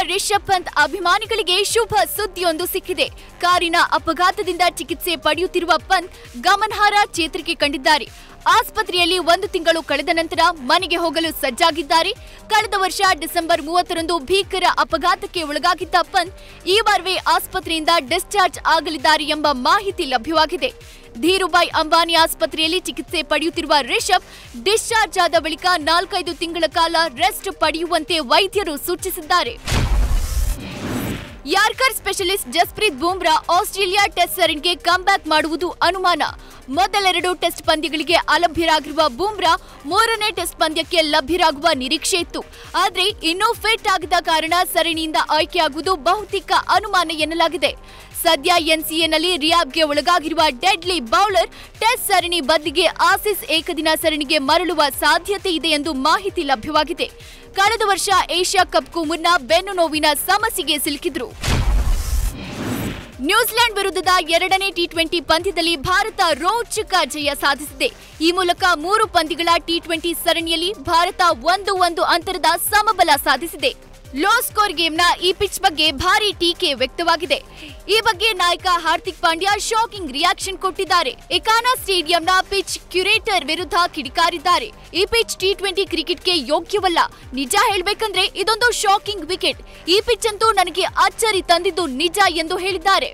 ರಿಷಬ್ ಪಂತ್ ಅಭಿಮಾನಿಗಳಿಗೆ ಶುಭ ಸುದ್ದಿಯೊಂದು ಸಿಕ್ಕಿದೆ ಕಾರಿನ ಅಪಘಾತದಿಂದ ಚಿಕಿತ್ಸೆ ಪಡೆಯುತ್ತಿರುವ ಪಂತ್ ಗಮನಾರ್ಹ ಚೇತರಿಕೆ ಕಂಡಿದ್ದಾರೆ ಆಸ್ಪತ್ರೆಯಲ್ಲಿ ಒಂದು ತಿಂಗಳು ಕಳೆದ ನಂತರ ಮನೆಗೆ ಹೋಗಲು ಸಜ್ಜಾಗಿದ್ದಾರೆ ಕಳೆದ ವರ್ಷ ಡಿಸೆಂಬರ್ ಮೂವತ್ತರಂದು ಭೀಕರ ಅಪಘಾತಕ್ಕೆ ಒಳಗಾಗಿದ್ದ ಪಂತ್ ಈ ವಾರವೇ ಆಸ್ಪತ್ರೆಯಿಂದ ಡಿಸ್ಚಾರ್ಜ್ ಆಗಲಿದ್ದಾರೆ ಎಂಬ ಮಾಹಿತಿ ಲಭ್ಯವಾಗಿದೆ ಧೀರುಭಾಯ್ ಅಂಬಾನಿ ಆಸ್ಪತ್ರೆಯಲ್ಲಿ ಚಿಕಿತ್ಸೆ ಪಡೆಯುತ್ತಿರುವ ರಿಷಬ್ ಡಿಸ್ಚಾರ್ಜ್ ಆದ ಬಳಿಕ ನಾಲ್ಕೈದು ತಿಂಗಳ ಕಾಲ ರೆಸ್ಟ್ ಪಡೆಯುವಂತೆ ವೈದ್ಯರು ಸೂಚಿಸಿದ್ದಾರೆ yorker specialist Jasprit Bumrah Australia test ಸರಣಿಗೆ ಕಮ್ಬ್ಯಾಕ್ ಮಾಡುವುದು ಅನುಮಾನ ಮೊದಲೆರಡು ಟೆಸ್ಟ್ ಪಂದ್ಯಗಳಿಗೆ ಅಲಭ್ಯರಾಗಿರುವ ಬೂಮ್ರಾ ಮೂರನೇ ಟೆಸ್ಟ್ ಪಂದ್ಯಕ್ಕೆ ಲಭ್ಯರಾಗುವ ನಿರೀಕ್ಷೆ ಇತ್ತು ಆದ್ರೆ ಇನ್ನೂ ಫಿಟ್ ಆಗದ ಕಾರಣ ಸರಣಿಯಿಂದ ಆಯ್ಕೆಯಾಗುವುದು ಬಹುತೇಕ ಅನುಮಾನ ಎನ್ನಲಾಗಿದೆ ಸದ್ಯ ಎನ್ಸಿಎನಲ್ಲಿ ರಿಯಾಬ್ಗೆ ಒಳಗಾಗಿರುವ ಡೆಡ್ಲಿ ಬೌಲರ್ ಟೆಸ್ಟ್ ಸರಣಿ ಬದಲಿಗೆ ಆಸೀಸ್ ಏಕದಿನ ಸರಣಿಗೆ ಮರಳುವ ಸಾಧ್ಯತೆ ಇದೆ ಎಂದು ಮಾಹಿತಿ ಲಭ್ಯವಾಗಿದೆ ಕಳೆದ ವರ್ಷ ಏಷ್ಯಾ ಕಪ್ಗೂ ಮುನ್ನ ಬೆನ್ನು ನೋವಿನ ಸಮಸ್ಯೆಗೆ ಸಿಲುಕಿದ್ರು ನ್ಯೂಜಿಲೆಂಡ್ ವಿರುದ್ಧದ ಎರಡನೇ ಟಿ ಟ್ವೆಂಟಿ ಪಂದ್ಯದಲ್ಲಿ ಭಾರತ ರೋಚಕ ಜಯ ಸಾಧಿಸಿದೆ ಈ ಮೂಲಕ ಮೂರು ಪಂದ್ಯಗಳ ಟಿ ಟ್ವೆಂಟಿ ಸರಣಿಯಲ್ಲಿ ಭಾರತ ಒಂದು ಒಂದು ಅಂತರದ ಸಮಬಲ ಸಾಧಿಸಿದೆ ಲೋ ಸ್ಕೋರ್ ಗೇಮ್ನ ಈ ಪಿಚ್ ಬಗ್ಗೆ ಭಾರಿ ಟೀಕೆ ವ್ಯಕ್ತವಾಗಿದೆ ಈ ಬಗ್ಗೆ ನಾಯಕ ಹಾರ್ದಿಕ್ ಪಾಂಡ್ಯ ಶಾಕಿಂಗ್ ರಿಯಾಕ್ಷನ್ ಕೊಟ್ಟಿದ್ದಾರೆ ಎಕಾನಾ ಸ್ಟೇಡಿಯಂನ ಪಿಚ್ ಕ್ಯುರೇಟರ್ ವಿರುದ್ಧ ಕಿಡಿಕಾರಿದ್ದಾರೆ ಈ ಪಿಚ್ ಟಿ ಟ್ವೆಂಟಿ ಕ್ರಿಕೆಟ್ಗೆ ಯೋಗ್ಯವಲ್ಲ ನಿಜ ಹೇಳ್ಬೇಕಂದ್ರೆ ಇದೊಂದು ಶಾಕಿಂಗ್ ವಿಕೆಟ್ ಈ ಪಿಚ್ ಅಂತೂ ನನಗೆ ಅಚ್ಚರಿ ತಂದಿದ್ದು ನಿಜ ಎಂದು ಹೇಳಿದ್ದಾರೆ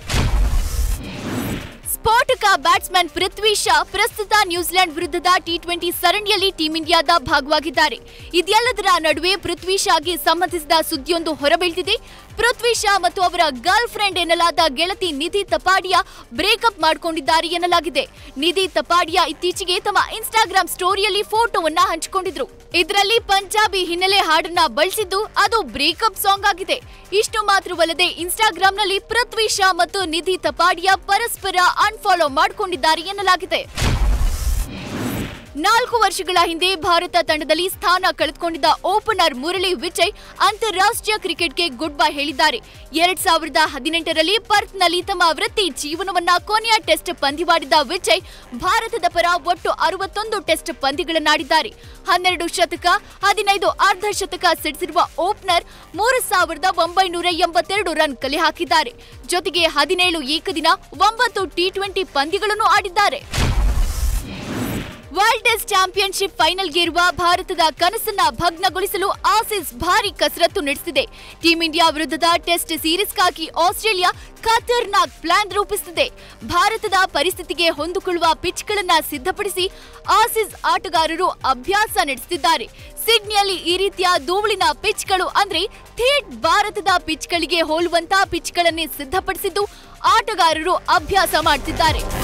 ಸ್ಫೋಟಕ ಬ್ಯಾಟ್ಸ್ಮನ್ ಪೃಥ್ವಿ ಶಾ ಪ್ರಸ್ತುತ ನ್ಯೂಜಿಲೆಂಡ್ ವಿರುದ್ಧದ ಟಿ ಟ್ವೆಂಟಿ ಸರಣಿಯಲ್ಲಿ ಟೀಂ ಇಂಡಿಯಾದ ಭಾಗವಾಗಿದ್ದಾರೆ ಇದೆಲ್ಲದರ ನಡುವೆ ಪೃಥ್ವಿ ಶಾಗೆ ಸಂಬಂಧಿಸಿದ ಸುದ್ದಿಯೊಂದು ಹೊರಬೀಳ್ತಿದೆ ಪೃಥ್ವಿ ಶಾ ಮತ್ತು ಅವರ ಗರ್ಲ್ ಫ್ರೆಂಡ್ ಎನ್ನಲಾದ ಗೆಳತಿ ನಿಧಿ ತಪಾಡಿಯಾ ಬ್ರೇಕಪ್ ಮಾಡಿಕೊಂಡಿದ್ದಾರೆ ಎನ್ನಲಾಗಿದೆ ನಿಧಿ ತಪಾಡಿಯಾ ಇತ್ತೀಚೆಗೆ ತಮ್ಮ ಇನ್ಸ್ಟಾಗ್ರಾಮ್ ಸ್ಟೋರಿಯಲ್ಲಿ ಫೋಟೋವನ್ನ ಹಂಚಿಕೊಂಡಿದ್ರು ಇದರಲ್ಲಿ ಪಂಜಾಬಿ ಹಿನ್ನೆಲೆ ಹಾಡನ್ನ ಬಳಸಿದ್ದು ಅದು ಬ್ರೇಕಪ್ ಸಾಂಗ್ ಆಗಿದೆ ಇಷ್ಟು ಮಾತ್ರವಲ್ಲದೆ ಇನ್ಸ್ಟಾಗ್ರಾಂನಲ್ಲಿ ಪೃಥ್ವಿ ಶಾ ಮತ್ತು ನಿಧಿ ತಪಾಡಿಯಾ ಪರಸ್ಪರ ಅನ್ಫಾಲೋ ಮಾಡಿಕೊಂಡಿದ್ದಾರೆ ಎನ್ನಲಾಗಿದೆ ನಾಲ್ಕು ವರ್ಷಗಳ ಹಿಂದೆ ಭಾರತ ತಂಡದಲ್ಲಿ ಸ್ಥಾನ ಕಳೆದುಕೊಂಡಿದ್ದ ಓಪನರ್ ಮುರಳಿ ವಿಜಯ್ ಅಂತಾರಾಷ್ಟ್ರೀಯ ಕ್ರಿಕೆಟ್ಗೆ ಗುಡ್ ಬೈ ಹೇಳಿದ್ದಾರೆ ಎರಡ್ ಸಾವಿರದ ಹದಿನೆಂಟರಲ್ಲಿ ಪರ್ತ್ನಲ್ಲಿ ತಮ್ಮ ವೃತ್ತಿ ಜೀವನವನ್ನ ಕೊನೆಯ ಟೆಸ್ಟ್ ಪಂದ್ಯವಾಡಿದ ವಿಜಯ್ ಭಾರತದ ಪರ ಒಟ್ಟು ಅರವತ್ತೊಂದು ಟೆಸ್ಟ್ ಪಂದ್ಯಗಳನ್ನಾಡಿದ್ದಾರೆ ಹನ್ನೆರಡು ಶತಕ ಹದಿನೈದು ಅರ್ಧ ಶತಕ ಸಿಡಿಸಿರುವ ಓಪನರ್ ಮೂರು ಸಾವಿರದ ಒಂಬೈನೂರ ಎಂಬತ್ತೆರಡು ರನ್ ಕಲೆ ಹಾಕಿದ್ದಾರೆ ಜೊತೆಗೆ ಹದಿನೇಳು ಏಕದಿನ ಒಂಬತ್ತು ಟಿ ಟ್ವೆಂಟಿ ಪಂದ್ಯಗಳನ್ನು ಆಡಿದ್ದಾರೆ ವರ್ಲ್ಡ್ ಟೆಸ್ಟ್ ಚಾಂಪಿಯನ್ಶಿಪ್ ಫೈನಲ್ಗೇರುವ ಭಾರತದ ಕನಸನ್ನ ಭಗ್ನಗೊಳಿಸಲು ಆಸೀಸ್ ಭಾರಿ ಕಸರತ್ತು ನಡೆಸಿದೆ ಟೀಂ ಇಂಡಿಯಾ ವಿರುದ್ಧದ ಟೆಸ್ಟ್ ಸೀರೀಸ್ಗಾಗಿ ಆಸ್ಟ್ರೇಲಿಯಾ ಖತರ್ನಾಕ್ ಪ್ಲಾನ್ ರೂಪಿಸುತ್ತಿದೆ ಭಾರತದ ಪರಿಸ್ಥಿತಿಗೆ ಹೊಂದಿಕೊಳ್ಳುವ ಪಿಚ್ಗಳನ್ನ ಸಿದ್ಧಪಡಿಸಿ ಆಸೀಸ್ ಆಟಗಾರರು ಅಭ್ಯಾಸ ನಡೆಸುತ್ತಿದ್ದಾರೆ ಸಿಡ್ನಿಯಲ್ಲಿ ಈ ರೀತಿಯ ಧೂಳಿನ ಪಿಚ್ಗಳು ಅಂದ್ರೆ ಥೇಟ್ ಭಾರತದ ಪಿಚ್ಗಳಿಗೆ ಹೋಲುವಂತ ಪಿಚ್ಗಳನ್ನೇ ಸಿದ್ಧಪಡಿಸಿದ್ದು ಆಟಗಾರರು ಅಭ್ಯಾಸ ಮಾಡ್ತಿದ್ದಾರೆ